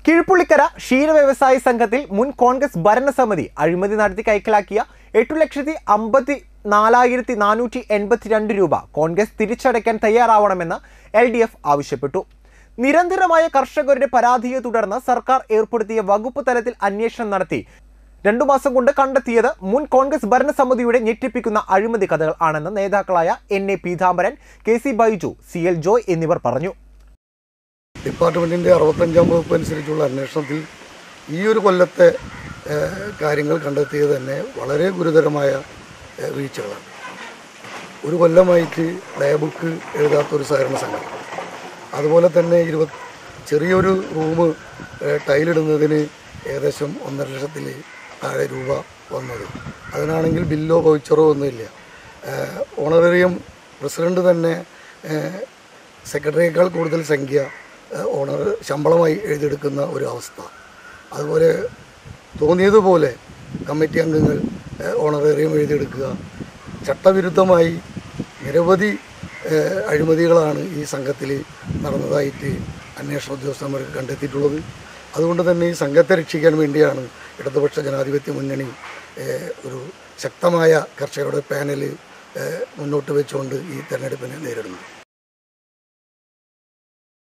കീഴ്പുള്ളിക്കര ക്ഷീര വ്യവസായ സംഘത്തിൽ മുൻ കോൺഗ്രസ് ഭരണസമിതി അഴിമതി നടത്തി കൈക്കലാക്കിയ എട്ടു ലക്ഷത്തി അമ്പത്തി നാലായിരത്തി നാനൂറ്റി എൺപത്തിരണ്ട് രൂപ കോൺഗ്രസ് തിരിച്ചടയ്ക്കാൻ തയ്യാറാവണമെന്ന് എൽ ഡി എഫ് ആവശ്യപ്പെട്ടു നിരന്തരമായ കർഷകരുടെ പരാതിയെ തുടർന്ന് സർക്കാർ ഏർപ്പെടുത്തിയ വകുപ്പ് തലത്തിൽ അന്വേഷണം നടത്തി രണ്ടു മാസം കൊണ്ട് കണ്ടെത്തിയത് മുൻ കോൺഗ്രസ് ഭരണസമിതിയുടെ ഞെട്ടിപ്പിക്കുന്ന അഴിമതി കഥകൾ ആണെന്ന് നേതാക്കളായ N A Peethambaran K C Baiju C L Joy എന്നിവർ പറഞ്ഞു ഡിപ്പാർട്ട്മെൻറ്റിൻ്റെ അറുപത്തഞ്ചാം വകുപ്പ് അനുസരിച്ചുള്ള അന്വേഷണത്തിൽ ഈ ഒരു കൊല്ലത്തെ ഏഹ്, കാര്യങ്ങൾ കണ്ടെത്തിയത് തന്നെ വളരെ ഗുരുതരമായ ഏഹ്, വീഴ്ചകളാണ് ഒരു കൊല്ലമായിട്ട് ഡേ ബുക്ക് എഴുതാത്ത ഒരു സഹകരണ സംഘം അതുപോലെ തന്നെ ഇരുപത് ചെറിയൊരു റൂം ടൈലിടുന്നതിന് ഏകദേശം ഒന്നര ലക്ഷത്തിൽ താഴെ രൂപ വന്നത് അതിനാണെങ്കിൽ ബില്ലോ വൗച്ചറോ ഒന്നുമില്ല ഓണറേറിയം പ്രസിഡന്റ് തന്നെ ഏഹ്, സെക്രട്ടറിയേക്കാൾ കൂടുതൽ സംഖ്യ ഏഹ്, ഓണർ ശമ്പളമായി എഴുതിയെടുക്കുന്ന ഒരു അവസ്ഥ അതുപോലെ തോന്നിയതുപോലെ കമ്മിറ്റി അംഗങ്ങൾ ഏഹ്, ഓണറേറിയം എഴുതിയെടുക്കുക ചട്ടവിരുദ്ധമായി നിരവധി ഏഹ്, അഴിമതികളാണ് ഈ സംഘത്തിൽ നടന്നതായിട്ട് അന്വേഷണ ഉദ്യോഗസ്ഥന്മാർക്ക് കണ്ടെത്തിയിട്ടുള്ളത് അതുകൊണ്ട് തന്നെ ഈ സംഘത്തെ രക്ഷിക്കാൻ വേണ്ടിയാണ് ഇടതുപക്ഷ ജനാധിപത്യ മുന്നണി ഏഹ്, ഒരു ശക്തമായ കർഷകരുടെ പാനൽ മുന്നോട്ട് വെച്ചുകൊണ്ട് ഈ തെരഞ്ഞെടുപ്പിനെ നേരിടുന്നത്